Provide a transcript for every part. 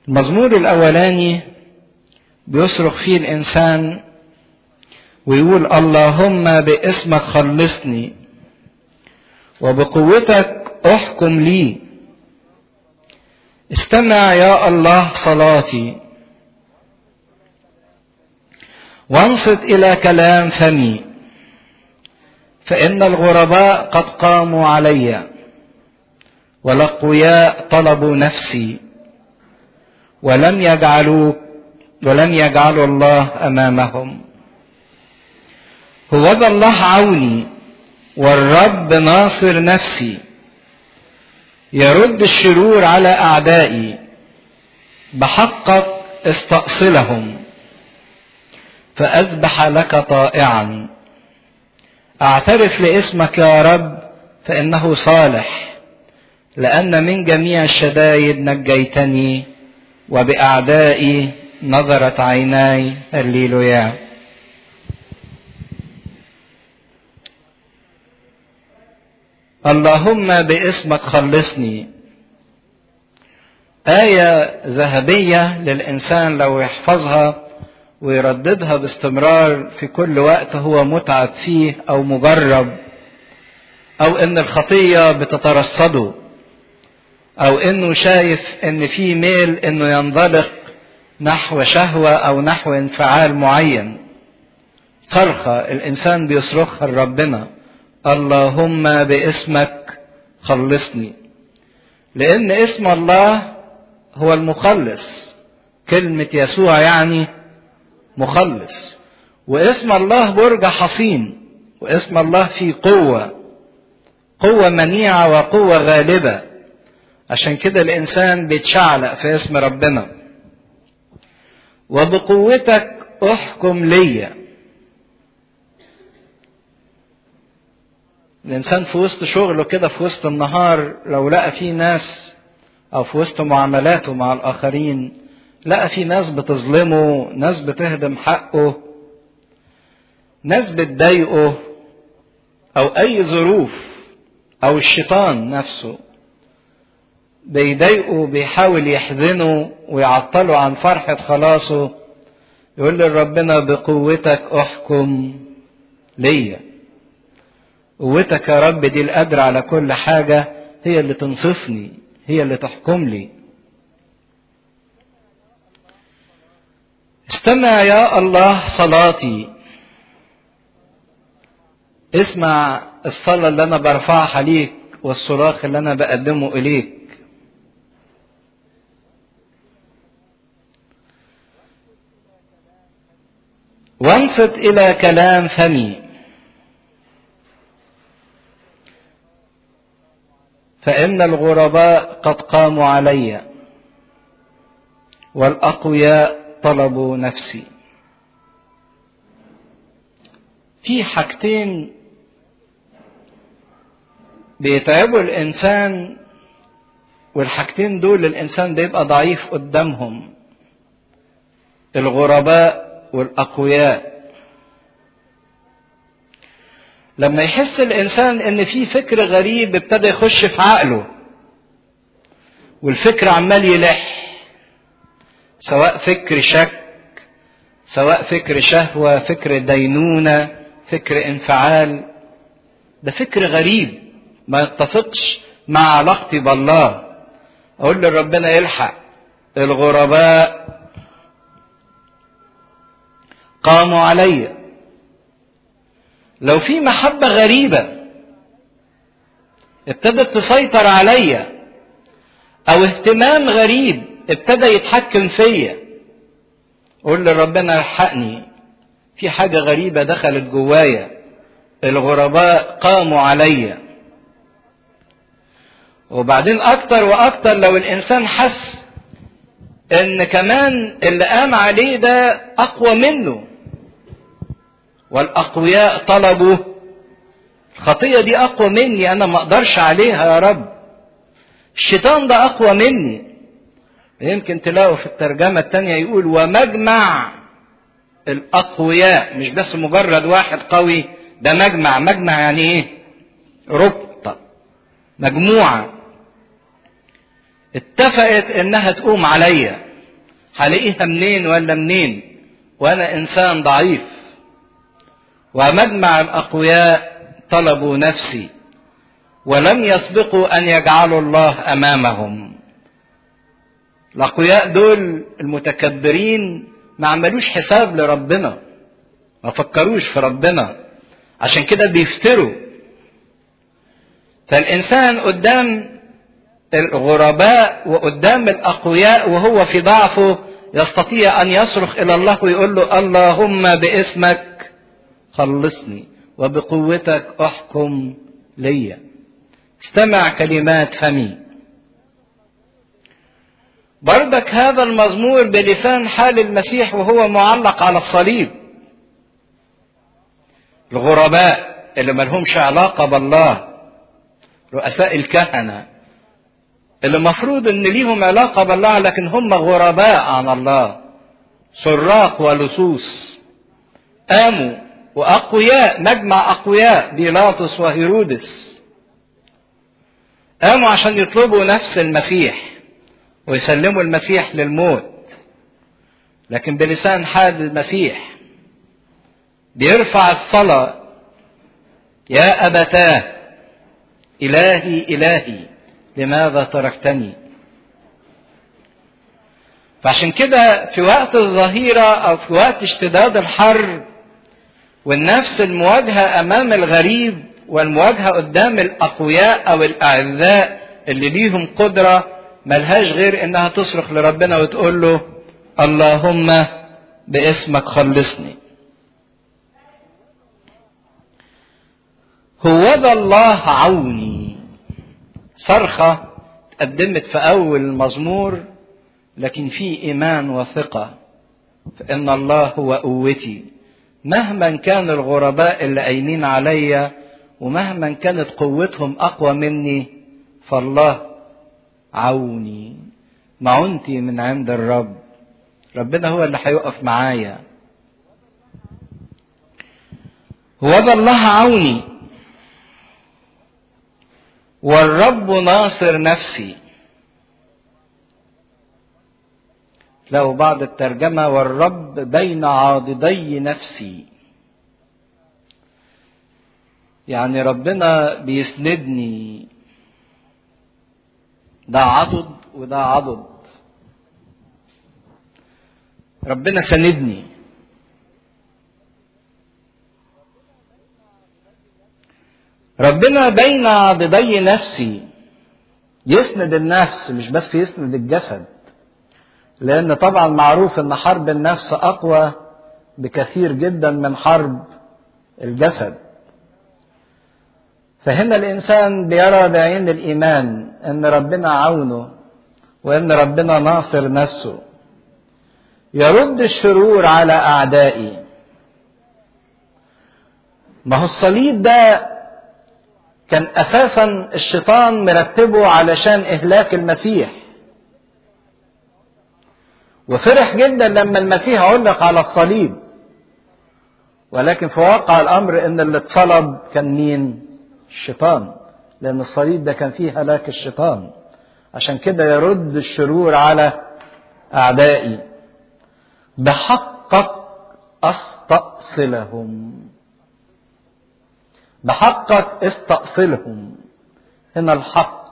المزمور الأولاني بيصرخ فيه الإنسان ويقول اللهم باسمك خلصني وبقوتك احكم لي استمع يا الله صلاتي وانصت الى كلام فمي فان الغرباء قد قاموا علي والاقوياء طلبوا نفسي ولم يجعلوا ولم يجعلوا الله امامهم هو ذا الله عوني والرب ناصر نفسي يرد الشرور على اعدائي بحقك استأصلهم فأذبح لك طائعا أعترف لاسمك يا رب فإنه صالح لأن من جميع الشدائد نجيتني وبأعدائي نظرت عيناي هللويا اللهم باسمك خلصني آية ذهبية للإنسان لو يحفظها ويرددها باستمرار في كل وقت هو متعب فيه أو مجرب أو إن الخطية بتترصده أو إنه شايف إن في ميل إنه ينطلق نحو شهوة أو نحو انفعال معين صرخة الإنسان بيصرخها لربنا اللهم باسمك خلصني لأن اسم الله هو المخلص كلمة يسوع يعني مخلص واسم الله برج حصين واسم الله فيه قوة قوة منيعة وقوة غالبة عشان كده الإنسان بيتشعلق في اسم ربنا وبقوتك احكم ليا الإنسان في وسط شغله كده في وسط النهار لو لقى فيه ناس أو في وسط معاملاته مع الآخرين لقى في ناس بتظلمه ناس بتهدم حقه ناس بتضايقه أو أي ظروف أو الشيطان نفسه بيضايقه بيحاول يحزنه ويعطله عن فرحة خلاصه يقول لربنا بقوتك احكم ليا قوتك يا رب دي القدر على كل حاجة هي اللي تنصفني هي اللي تحكم لي استمع يا الله صلاتي اسمع الصلاة اللي أنا برفعها ليك والصراخ اللي أنا بقدمه إليك وانصت إلى كلام فمي فإن الغرباء قد قاموا علي والأقوياء طلبوا نفسي في حاجتين بيتعبوا الإنسان والحاجتين دول الإنسان بيبقى ضعيف قدامهم الغرباء والأقوياء لما يحس الإنسان إن في فكر غريب ابتدى يخش في عقله والفكر عمال يلح سواء فكر شك سواء فكر شهوة فكر دينونة فكر انفعال ده فكر غريب ما يتفقش مع علاقتي بالله اقول لربنا يلحق الغرباء قاموا علي لو في محبة غريبة ابتدت تسيطر عليا او اهتمام غريب ابتدى يتحكم فيا قول لربنا الحقني في حاجة غريبة دخلت جوايا الغرباء قاموا عليا وبعدين اكتر واكتر لو الانسان حس ان كمان اللي قام عليه ده اقوى منه والاقوياء طلبوا الخطيه دي اقوى مني انا ما اقدرش عليها يا رب الشيطان ده اقوى مني يمكن تلاقوا في الترجمه الثانيه يقول ومجمع الاقوياء مش بس مجرد واحد قوي ده مجمع مجمع يعني ايه ربطه مجموعه اتفقت انها تقوم عليا هلاقيها منين ولا منين وانا انسان ضعيف ومجمع الاقوياء طلبوا نفسي ولم يسبقوا ان يجعلوا الله امامهم الاقوياء دول المتكبرين ما عملوش حساب لربنا ما فكروش في ربنا عشان كده بيفتروا فالانسان قدام الغرباء وقدام الاقوياء وهو في ضعفه يستطيع ان يصرخ الى الله ويقول له اللهم باسمك خلصني وبقوتك احكم لي استمع كلمات فمي بردك هذا المزمور بلسان حال المسيح وهو معلق على الصليب الغرباء اللي ملهمش علاقة بالله رؤساء الكهنة اللي مفروض ان ليهم علاقة بالله لكن هم غرباء عن الله سراق ولصوص قاموا واقوياء مجمع اقوياء بيلاطس وهيرودس قاموا عشان يطلبوا نفس المسيح ويسلموا المسيح للموت لكن بلسان حال المسيح بيرفع الصلاة يا أبتاه إلهي إلهي لماذا تركتني فعشان كده في وقت الظهيرة أو في وقت اشتداد الحر والنفس المواجهة أمام الغريب والمواجهة قدام الأقوياء أو الأعزاء اللي ليهم قدرة ملهاش غير إنها تصرخ لربنا وتقول له اللهم باسمك خلصني هو ذا الله عوني صرخة اتقدمت في أول المزمور لكن في إيمان وثقة فإن الله هو قوتي مهما كان الغرباء اللي قايمين عليا ومهما كانت قوتهم أقوى مني فالله عوني معونتي من عند الرب ربنا هو اللي هيقف معايا هو ذا الله عوني والرب ناصر نفسي له بعض الترجمة والرب بين عاضدي نفسي يعني ربنا بيسندني ده عضد وده عضد ربنا سندني ربنا بين عضدي نفسي يسند النفس مش بس يسند الجسد لان طبعا معروف ان حرب النفس اقوى بكثير جدا من حرب الجسد فهنا الانسان بيرى بعين الايمان ان ربنا عونه وان ربنا ناصر نفسه يرد الشرور على اعدائي ما هو الصليب ده كان اساسا الشيطان مرتبه علشان اهلاك المسيح وفرح جدا لما المسيح علق على الصليب ولكن في واقع الامر ان اللي اتصلب كان مين الشيطان لان الصليب ده كان فيه هلاك الشيطان عشان كده يرد الشرور على اعدائي بحقك استأصلهم بحقك استأصلهم هنا الحق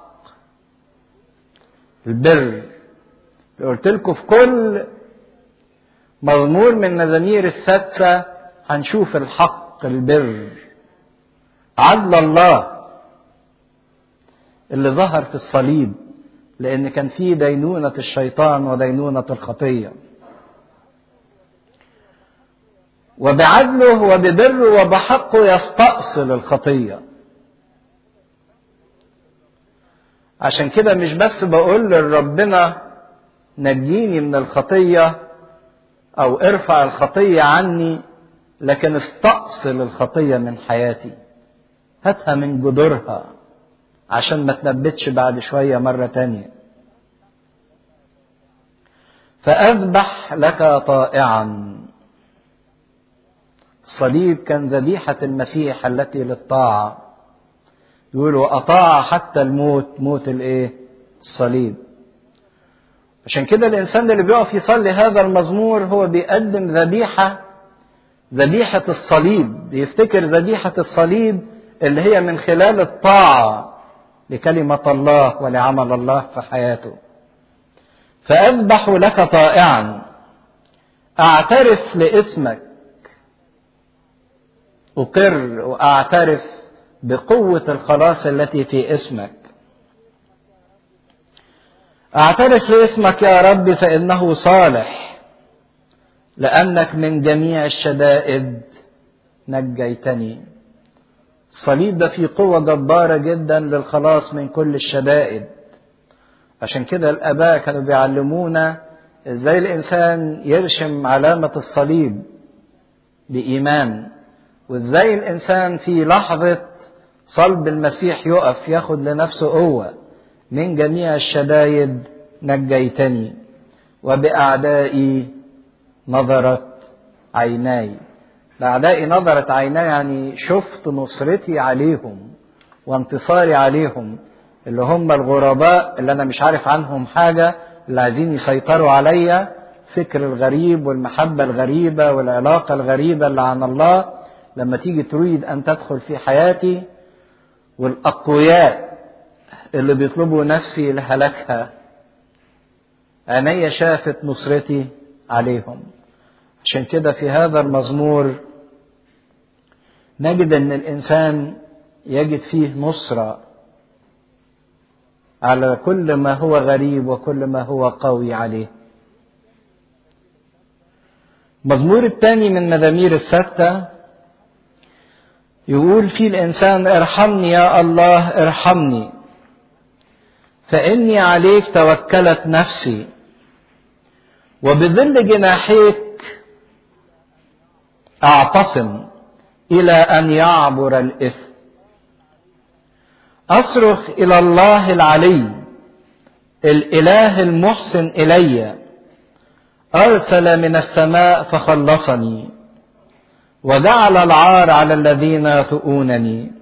البر قلت لكم في كل مزمور من مزامير السادسة هنشوف الحق البر عدل الله اللي ظهر في الصليب لأن كان فيه دينونة الشيطان ودينونة الخطية وبعدله وببره وبحقه يستأصل الخطية عشان كده مش بس بقول لربنا نجيني من الخطية أو ارفع الخطية عني لكن استأصل الخطية من حياتي هاتها من جذورها عشان ما تنبتش بعد شوية مرة تانية فأذبح لك طائعا الصليب كان ذبيحة المسيح التي للطاعة يقول وأطاع حتى الموت موت الايه الصليب عشان كده الإنسان اللي بيقف يصلي هذا المزمور هو بيقدم ذبيحة ذبيحة الصليب بيفتكر ذبيحة الصليب اللي هي من خلال الطاعة لكلمة الله ولعمل الله في حياته فأذبح لك طائعا أعترف لاسمك أقر وأعترف بقوة الخلاص التي في اسمك أعترف لاسمك يا رب فإنه صالح لأنك من جميع الشدائد نجيتني الصليب ده فيه قوة جبارة جدا للخلاص من كل الشدائد عشان كده الآباء كانوا بيعلمونا ازاي الإنسان يرشم علامة الصليب بإيمان وازاي الإنسان في لحظة صلب المسيح يقف ياخد لنفسه قوة من جميع الشدايد نجيتني وبأعدائي نظرت عيناي بأعدائي نظرت عيناي يعني شفت نصرتي عليهم وانتصاري عليهم اللي هم الغرباء اللي أنا مش عارف عنهم حاجة اللي عايزين يسيطروا عليا فكر الغريب والمحبة الغريبة والعلاقة الغريبة اللي عن الله لما تيجي تريد أن تدخل في حياتي والأقوياء اللي بيطلبوا نفسي لهلاكها عيني شافت نصرتي عليهم عشان كده في هذا المزمور نجد ان الانسان يجد فيه نصره على كل ما هو غريب وكل ما هو قوي عليه المزمور الثاني من مزامير الستة يقول فيه الإنسان ارحمني يا الله ارحمني فإني عليك توكلت نفسي وبظل جناحيك أعتصم إلى أن يعبر الإثم أصرخ إلى الله العلي الإله المحسن إلي أرسل من السماء فخلصني وجعل العار على الذين يطؤونني